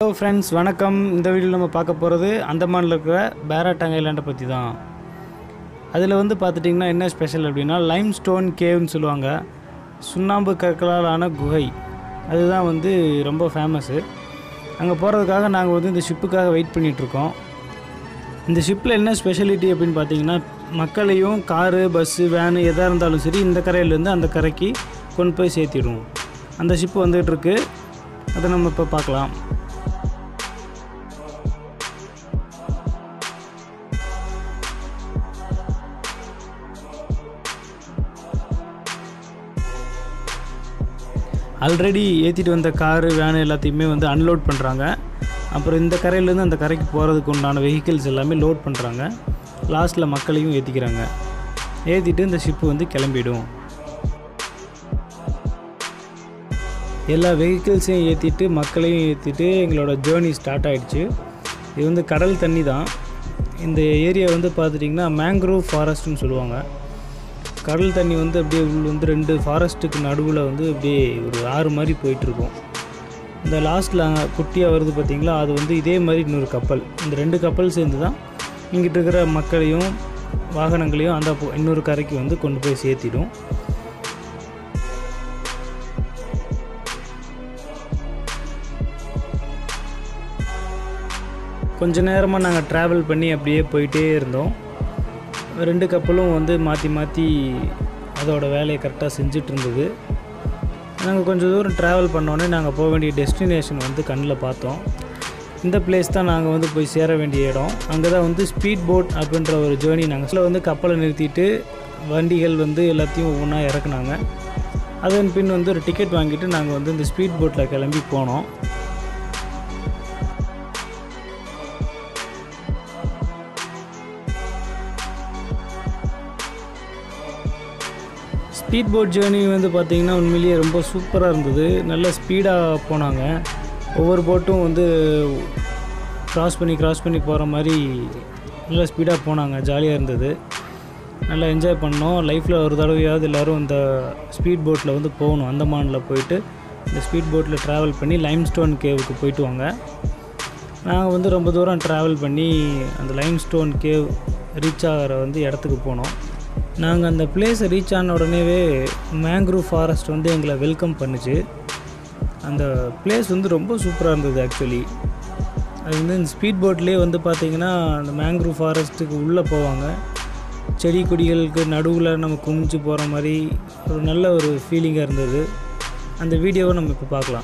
friends வணக்கம் இந்த வீடியோவில் நம்ம பார்க்க போகிறது அந்தமானில் இருக்கிற பேராட்டாங் ஐலாண்டை பற்றி தான் அதில் வந்து பார்த்துட்டிங்கன்னா என்ன ஸ்பெஷல் அப்படின்னா லைம் ஸ்டோன் கேவ்னு சொல்லுவாங்க சுண்ணாம்பு கற்களால் ஆன குகை அதுதான் வந்து ரொம்ப ஃபேமஸ்ஸு அங்கே போகிறதுக்காக நாங்கள் வந்து இந்த ஷிப்புக்காக வெயிட் பண்ணிகிட்ருக்கோம் இந்த ஷிப்பில் என்ன ஸ்பெஷாலிட்டி அப்படின்னு பார்த்தீங்கன்னா மக்களையும் காரு பஸ்ஸு வேனு எதாக இருந்தாலும் சரி இந்த கரையிலேருந்து அந்த கரைக்கு கொண்டு போய் சேர்த்திடும் அந்த ஷிப்பு வந்துகிட்டு இருக்கு அதை நம்ம இப்போ பார்க்கலாம் ஆல்ரெடி ஏற்றிட்டு வந்த காரு வேனு எல்லாத்தையுமே வந்து அன்லோட் பண்ணுறாங்க அப்புறம் இந்த கரையிலேருந்து அந்த கரைக்கு போகிறதுக்கு உண்டான வெஹிக்கிள்ஸ் எல்லாமே லோட் பண்ணுறாங்க லாஸ்ட்டில் மக்களையும் ஏற்றிக்கிறாங்க ஏற்றிட்டு இந்த ஷிப்பு வந்து கிளம்பிடும் எல்லா வெஹிக்கிள்ஸையும் ஏற்றிட்டு மக்களையும் ஏற்றிட்டு எங்களோட ஜேர்னி ஸ்டார்ட் ஆகிடுச்சு இது வந்து கடல் தண்ணி தான் இந்த ஏரியா வந்து பார்த்துட்டிங்கன்னா மேங்க்ரோவ் ஃபாரஸ்ட்னு சொல்லுவாங்க கடல் தண்ணி வந்து அப்படியே உள்ள வந்து ரெண்டு ஃபாரஸ்ட்டுக்கு நடுவில் வந்து அப்படியே ஒரு ஆறு மாதிரி போயிட்டுருக்கும் இந்த லாஸ்ட்டில் குட்டியாக வருது பார்த்தீங்களா அது வந்து இதே மாதிரி இன்னொரு கப்பல் இந்த ரெண்டு கப்பல் சேர்ந்து தான் இங்கிட்டு இருக்கிற மக்களையும் வாகனங்களையும் அந்த பொ- இன்னொரு கரைக்கு வந்து கொண்டு போய் சேர்த்திடும் கொஞ்ச நேரமாக நாங்கள் ட்ராவல் பண்ணி அப்படியே போயிட்டே இருந்தோம் ரெண்டு கப்பலும் வந்து மாற்றி மாற்றி அதோட வேலையை கரெக்டாக செஞ்சுட்டு இருந்தது நாங்கள் கொஞ்சம் தூரம் ட்ராவல் பண்ணோன்னே நாங்கள் போக வேண்டிய டெஸ்டினேஷன் வந்து கண்ணில் பார்த்தோம் இந்த பிளேஸ் தான் நாங்கள் வந்து போய் சேர வேண்டிய இடம் அங்கே தான் வந்து ஸ்பீட் போட் அப்படின்ற ஒரு ஜேர்னி நாங்கள் சில வந்து கப்பலை நிறுத்திட்டு வண்டிகள் வந்து எல்லாத்தையும் ஒவ்வொன்றா இறக்குனாங்க அதன் பின் வந்து ஒரு டிக்கெட் வாங்கிட்டு நாங்கள் வந்து இந்த ஸ்பீட் போட்டில் கிளம்பி போனோம் ஸ்பீட் போட் ஜேர்னி வந்து பார்த்திங்கன்னா உண்மையிலேயே ரொம்ப சூப்பராக இருந்தது நல்ல ஸ்பீடாக போனாங்க ஒவ்வொரு போட்டும் வந்து கிராஸ் பண்ணி கிராஸ் பண்ணி போகிற மாதிரி நல்லா ஸ்பீடாக போனாங்க ஜாலியாக இருந்தது நல்லா என்ஜாய் பண்ணோம் லைஃப்பில் ஒரு தடவையாவது எல்லோரும் இந்த ஸ்பீட் போட்டில் வந்து போகணும் அந்தமானில் போயிட்டு இந்த ஸ்பீட் போட்டில் ட்ராவல் பண்ணி லைம் ஸ்டோன் கேவுக்கு போயிட்டு வாங்க நாங்கள் வந்து ரொம்ப தூரம் ட்ராவல் பண்ணி அந்த லைம் ஸ்டோன் கேவ் ரீச் ஆகிற வந்து இடத்துக்கு போனோம் நாங்கள் அந்த பிளேஸை ரீச் ஆன உடனேவே மேங்க்ரூவ் ஃபாரஸ்ட் வந்து எங்களை வெல்கம் பண்ணுச்சு அந்த பிளேஸ் வந்து ரொம்ப சூப்பராக இருந்தது ஆக்சுவலி அது வந்து இந்த ஸ்பீட் போட்லேயே வந்து பார்த்திங்கன்னா அந்த மேங்க்ரூவ் ஃபாரஸ்ட்டுக்கு உள்ளே போவாங்க செடி கொடிகளுக்கு நடுவில் நம்ம குமிஞ்சு போகிற மாதிரி ஒரு நல்ல ஒரு ஃபீலிங்காக இருந்தது அந்த வீடியோவை நம்ம இப்போ பார்க்கலாம்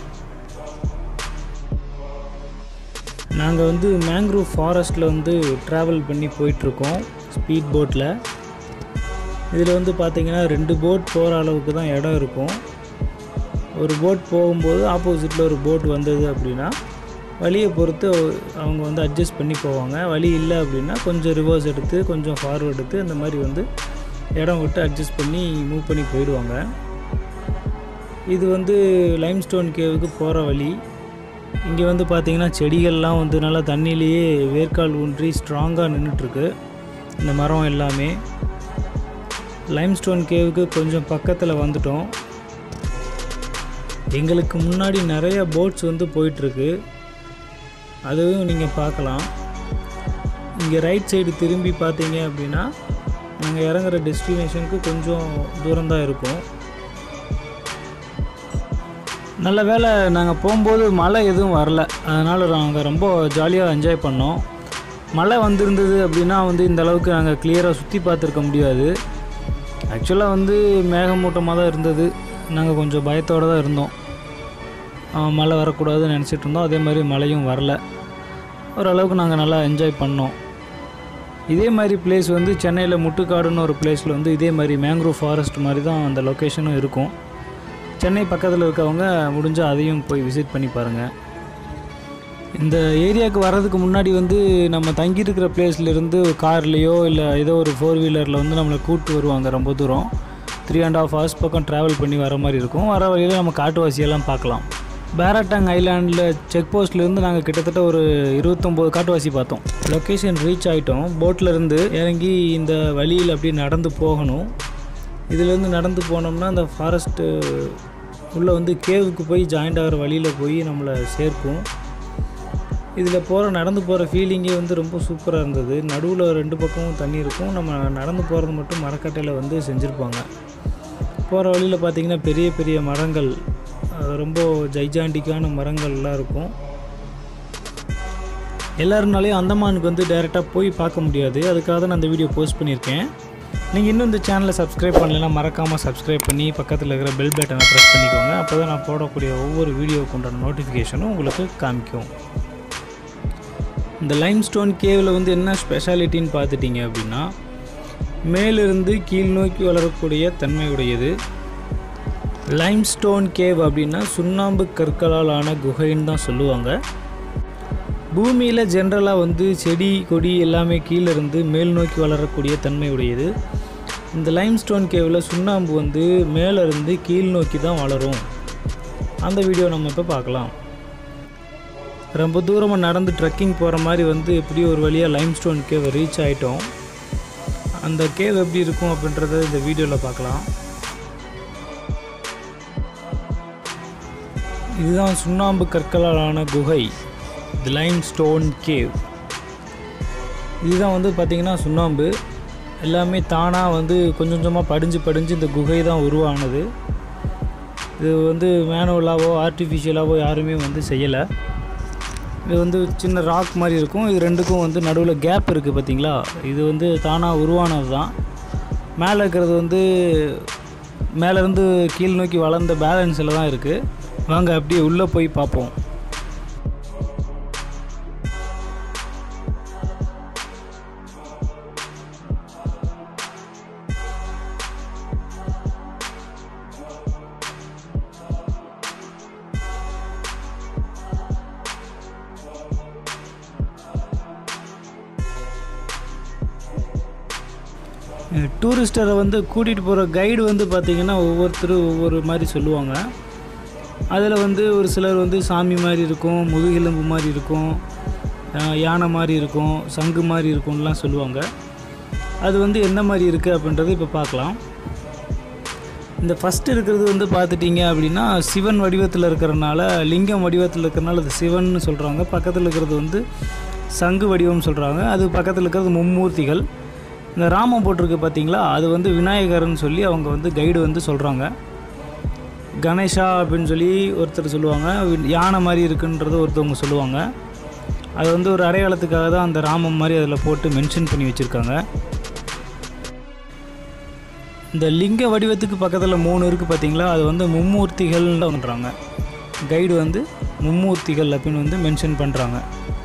நாங்கள் வந்து மேங்க்ரூவ் ஃபாரஸ்ட்டில் வந்து ட்ராவல் பண்ணி போயிட்டுருக்கோம் ஸ்பீட் போட்டில் இதில் வந்து பார்த்தீங்கன்னா ரெண்டு போட் போகிற அளவுக்கு தான் இடம் இருக்கும் ஒரு போட் போகும்போது ஆப்போசிட்டில் ஒரு போட் வந்தது அப்படின்னா வழியை பொறுத்து அவங்க வந்து அட்ஜஸ்ட் பண்ணி போவாங்க வழி இல்லை அப்படின்னா கொஞ்சம் ரிவர்ஸ் எடுத்து கொஞ்சம் ஃபார்வர்ட் எடுத்து அந்த மாதிரி வந்து இடம் விட்டு அட்ஜஸ்ட் பண்ணி மூவ் பண்ணி போயிடுவாங்க இது வந்து லைம்ஸ்டோன் கேவுக்கு போகிற வழி இங்கே வந்து பார்த்தீங்கன்னா செடிகள்லாம் வந்து நல்லா தண்ணியிலேயே வேர்க்கால் ஊன்றி ஸ்ட்ராங்காக நின்றுட்டுருக்கு இந்த மரம் எல்லாமே லைம்ஸ்டோன் கேவுக்கு கொஞ்சம் பக்கத்தில் வந்துட்டோம் எங்களுக்கு முன்னாடி நிறைய போட்ஸ் வந்து போயிட்டுருக்கு அதுவும் நீங்கள் பார்க்கலாம் இங்கே ரைட் சைடு திரும்பி பார்த்தீங்க அப்படின்னா நாங்கள் இறங்குற டெஸ்டினேஷனுக்கு கொஞ்சம் தூரம் தான் இருக்கும் நல்ல வேளை நாங்கள் போகும்போது மழை எதுவும் வரல அதனால் நாங்கள் ரொம்ப ஜாலியாக என்ஜாய் பண்ணோம் மழை வந்திருந்தது அப்படின்னா வந்து இந்த அளவுக்கு நாங்கள் கிளியராக சுற்றி பார்த்துருக்க முடியாது ஆக்சுவலாக வந்து மேகமூட்டமாக தான் இருந்தது நாங்கள் கொஞ்சம் பயத்தோடு தான் இருந்தோம் ஆ, மழை வரக்கூடாதுன்னு நினச்சிட்டு இருந்தோம் அதே மாதிரி மழையும் வரல ஓரளவுக்கு நாங்கள் நல்லா என்ஜாய் பண்ணோம் இதே மாதிரி பிளேஸ் வந்து சென்னையில் முட்டுக்காடுன்னு ஒரு பிளேஸில் வந்து இதே மாதிரி மேங்க்ரோவ் ஃபாரஸ்ட் மாதிரி தான் அந்த லொக்கேஷனும் இருக்கும் சென்னை பக்கத்தில் இருக்கவங்க முடிஞ்சால் அதையும் போய் விசிட் பண்ணி பாருங்கள் இந்த ஏரியாவுக்கு வர்றதுக்கு முன்னாடி வந்து நம்ம தங்கியிருக்கிற பிளேஸ்லேருந்து கார்லேயோ இல்லை ஏதோ ஒரு ஃபோர் வீலரில் வந்து நம்மளை கூப்பிட்டு வருவாங்க ரொம்ப தூரம் த்ரீ அண்ட் ஆஃப் ஹவர்ஸ் பக்கம் ட்ராவல் பண்ணி வர மாதிரி இருக்கும் வர வழியில் நம்ம காட்டுவாசியெல்லாம் பார்க்கலாம் பேராட்டாங் ஐலாண்டில் செக் போஸ்ட்லேருந்து நாங்கள் கிட்டத்தட்ட ஒரு இருபத்தொம்போது காட்டுவாசி பார்த்தோம் லொக்கேஷன் ரீச் ஆகிட்டோம் போட்டில் இருந்து இறங்கி இந்த வழியில் அப்படியே நடந்து போகணும் இதுலேருந்து நடந்து போனோம்னா அந்த ஃபாரஸ்ட்டு உள்ளே வந்து கேவுக்கு போய் ஜாயிண்ட் ஆகிற வழியில் போய் நம்மளை சேர்க்கும் இதில் போகிற நடந்து போகிற ஃபீலிங்கே வந்து ரொம்ப சூப்பராக இருந்தது நடுவில் ரெண்டு பக்கமும் தண்ணி இருக்கும் நம்ம நடந்து போகிறது மட்டும் மரக்கட்டையில் வந்து செஞ்சுருப்பாங்க போகிற வழியில் பார்த்திங்கன்னா பெரிய பெரிய மரங்கள் அது ரொம்ப ஜைஜாண்டிக்கான மரங்கள்லாம் இருக்கும் எல்லாருனாலையும் அந்தமானுக்கு வந்து டைரெக்டாக போய் பார்க்க முடியாது அதுக்காக தான் நான் அந்த வீடியோ போஸ்ட் பண்ணியிருக்கேன் நீங்கள் இன்னும் இந்த சேனலை சப்ஸ்கிரைப் பண்ணலைன்னா மறக்காமல் சப்ஸ்கிரைப் பண்ணி பக்கத்தில் இருக்கிற பெல் பட்டனை ப்ரெஸ் பண்ணிக்கோங்க அப்போ தான் நான் போடக்கூடிய ஒவ்வொரு வீடியோவுக்கு உண்டான நோட்டிஃபிகேஷனும் உங்களுக்கு காமிக்கும் இந்த லைம் ஸ்டோன் கேவில் வந்து என்ன ஸ்பெஷாலிட்டின்னு பார்த்துட்டிங்க அப்படின்னா மேலிருந்து கீழ் நோக்கி வளரக்கூடிய தன்மையுடையது லைம் ஸ்டோன் கேவ் அப்படின்னா சுண்ணாம்பு கற்களால் ஆன குகைன்னு தான் சொல்லுவாங்க பூமியில் ஜென்ரலாக வந்து செடி கொடி எல்லாமே கீழே இருந்து மேல் நோக்கி வளரக்கூடிய தன்மை உடையது இந்த லைம் ஸ்டோன் கேவில் சுண்ணாம்பு வந்து மேலே இருந்து கீழ் நோக்கி தான் வளரும் அந்த வீடியோ நம்ம இப்போ பார்க்கலாம் ரொம்ப தூரமாக நடந்து ட்ரெக்கிங் போகிற மாதிரி வந்து எப்படியோ ஒரு வழியாக லைம் ஸ்டோன் கேவ் ரீச் ஆகிட்டோம் அந்த கேவ் எப்படி இருக்கும் அப்படின்றத இந்த வீடியோவில் பார்க்கலாம் இதுதான் சுண்ணாம்பு கற்களால் ஆன குகை தி லைம் ஸ்டோன் கேவ் இதுதான் வந்து பார்த்திங்கன்னா சுண்ணாம்பு எல்லாமே தானாக வந்து கொஞ்சம் கொஞ்சமாக படிஞ்சு படிஞ்சு இந்த குகை தான் உருவானது இது வந்து மேனுவலாவோ ஆர்டிஃபிஷியலாவோ யாருமே வந்து செய்யலை இது வந்து சின்ன ராக் மாதிரி இருக்கும் இது ரெண்டுக்கும் வந்து நடுவில் கேப் இருக்குது பார்த்தீங்களா இது வந்து தானாக உருவானது தான் மேலே இருக்கிறது வந்து மேலேருந்து கீழ் நோக்கி வளர்ந்த பேலன்ஸில் தான் இருக்குது வாங்க அப்படியே உள்ளே போய் பார்ப்போம் டூரிஸ்டரை வந்து கூட்டிகிட்டு போகிற கைடு வந்து பார்த்திங்கன்னா ஒவ்வொருத்தரும் ஒவ்வொரு மாதிரி சொல்லுவாங்க அதில் வந்து ஒரு சிலர் வந்து சாமி மாதிரி இருக்கும் முதுகெலும்பு மாதிரி இருக்கும் அஹ் யானை மாதிரி இருக்கும் சங்கு மாதிரி இருக்கும்லாம் சொல்லுவாங்க அது வந்து என்ன மாதிரி இருக்குது அப்படின்றது இப்போ பார்க்கலாம் இந்த ஃபஸ்ட்டு இருக்கிறது வந்து பார்த்துட்டிங்க அப்படின்னா சிவன் வடிவத்தில் இருக்கிறனால லிங்கம் வடிவத்தில் இருக்கிறனால அது சிவன்னு சொல்கிறாங்க பக்கத்தில் இருக்கிறது வந்து சங்கு வடிவம் சொல்கிறாங்க அது பக்கத்தில் இருக்கிறது மும்மூர்த்திகள் இந்த ராமம் போட்டிருக்கு பார்த்தீங்களா அது வந்து விநாயகர்னு சொல்லி அவங்க வந்து கைடு வந்து சொல்கிறாங்க கணேஷா அப்படின்னு சொல்லி ஒருத்தர் சொல்லுவாங்க வி- யானை மாதிரி இருக்குன்றது ஒருத்தவங்க சொல்லுவாங்க அது வந்து ஒரு அடையாளத்துக்காக தான் அந்த ராமம் மாதிரி அதில் போட்டு மென்ஷன் பண்ணி வச்சுருக்காங்க இந்த லிங்க வடிவத்துக்கு பக்கத்தில் மூணு இருக்குது பார்த்தீங்களா அது வந்து மும்மூர்த்திகள்னு பண்ணுறாங்க கைடு வந்து மும்மூர்த்திகள் அப்படின்னு வந்து மென்ஷன் பண்ணுறாங்க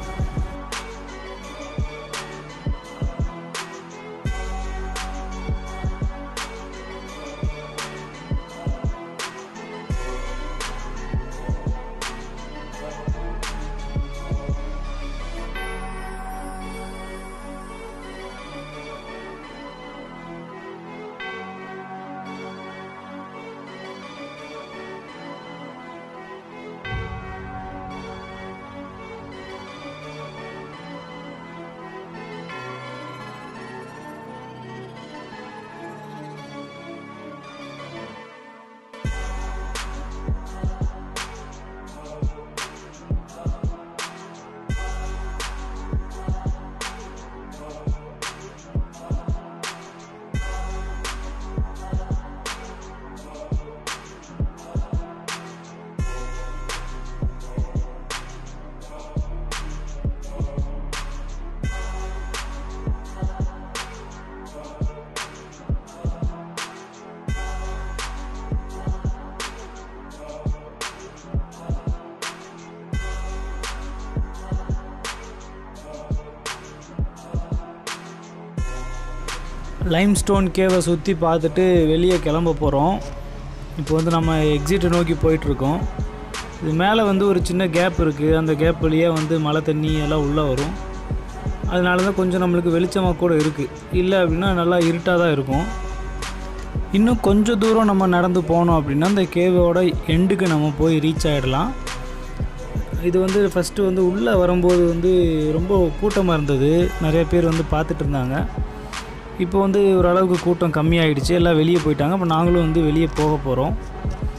லைம் ஸ்டோன் கேவை சுற்றி பார்த்துட்டு வெளியே கிளம்ப போகிறோம் இப்போ வந்து நம்ம எக்ஸிட்டை நோக்கி போயிட்டுருக்கோம் இது மேலே வந்து ஒரு சின்ன கேப் இருக்குது அந்த கேப் வழியே வந்து மழை தண்ணி எல்லாம் உள்ளே வரும் அதனால தான் கொஞ்சம் நம்மளுக்கு வெளிச்சமாக கூட இருக்குது இல்லை அப்படின்னா நல்லா இருட்டாக தான் இருக்கும் இன்னும் கொஞ்சம் தூரம் நம்ம நடந்து போனோம் அப்படின்னா அந்த கேவோட எண்டுக்கு நம்ம போய் ரீச் ஆகிடலாம் இது வந்து ஃபஸ்ட்டு வந்து உள்ளே வரும்போது வந்து ரொம்ப கூட்டமாக இருந்தது நிறைய பேர் வந்து பார்த்துட்டு இருந்தாங்க இப்போ வந்து ஓரளவுக்கு கூட்டம் கம்மியாயிடுச்சு எல்லாம் வெளியே போயிட்டாங்க இப்போ நாங்களும் வந்து வெளியே போக போகிறோம்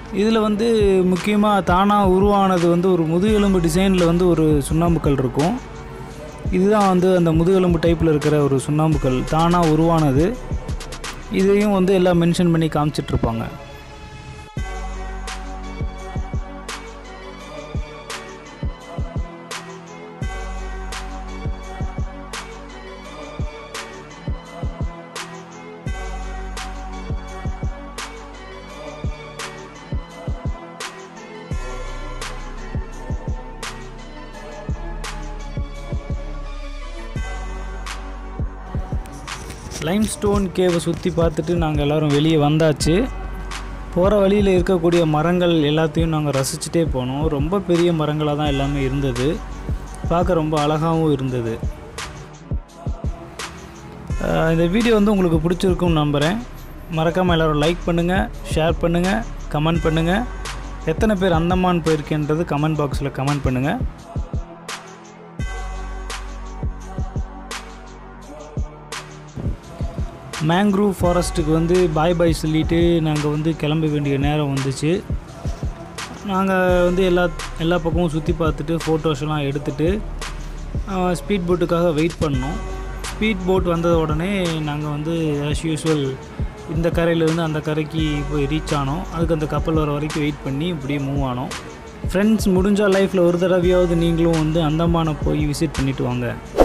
இதில் வந்து முக்கியமாக தானாக உருவானது வந்து ஒரு முதுகெலும்பு டிசைனில் வந்து ஒரு சுண்ணாம்புக்கல் இருக்கும் இதுதான் வந்து அந்த முதுகெலும்பு டைப்பில் இருக்கிற ஒரு சுண்ணாம்புக்கல் தானாக உருவானது இதையும் வந்து எல்லாம் மென்ஷன் பண்ணி காமிச்சிட்ருப்பாங்க லைம்ஸ்டோன் கேவை சுற்றி பார்த்துட்டு நாங்கள் எல்லோரும் வெளியே வந்தாச்சு போகிற வழியில் இருக்கக்கூடிய மரங்கள் எல்லாத்தையும் நாங்கள் ரசிச்சுட்டே போனோம் ரொம்ப பெரிய மரங்களாக தான் எல்லாமே இருந்தது பார்க்க ரொம்ப அழகாகவும் இருந்தது அஹ் இந்த வீடியோ வந்து உங்களுக்கு பிடிச்சிருக்கும்னு நம்புகிறேன் மறக்காமல் எல்லோரும் லைக் பண்ணுங்கள் ஷேர் பண்ணுங்கள் கமெண்ட் பண்ணுங்கள் எத்தனை பேர் அந்தமான் போயிருக்கேன்றது கமெண்ட் பாக்ஸில் கமெண்ட் பண்ணுங்கள் மேங்க்ரூவ் ஃபாரஸ்ட்டுக்கு வந்து பாய் பாய் சொல்லிவிட்டு நாங்கள் வந்து கிளம்ப வேண்டிய நேரம் வந்துச்சு நாங்கள் வந்து எல்லா எல்லா பக்கமும் சுற்றி பார்த்துட்டு ஃபோட்டோஸ்லாம் எடுத்துகிட்டு ஸ்பீட் போட்டுக்காக வெயிட் பண்ணோம் ஸ்பீட் போட் வந்த உடனே நாங்கள் வந்து ஆஸ் யூஸ்வல் இந்த கரையிலேருந்து அந்த கரைக்கு போய் ரீச் ஆனோம் அதுக்கு அந்த கப்பல் வர வரைக்கும் வெயிட் பண்ணி இப்படியே மூவ் ஆனோம் ஃப்ரெண்ட்ஸ் முடிஞ்சால் லைஃப்பில் ஒரு தடவையாவது நீங்களும் வந்து அந்தமானை போய் விசிட் பண்ணிட்டு வாங்க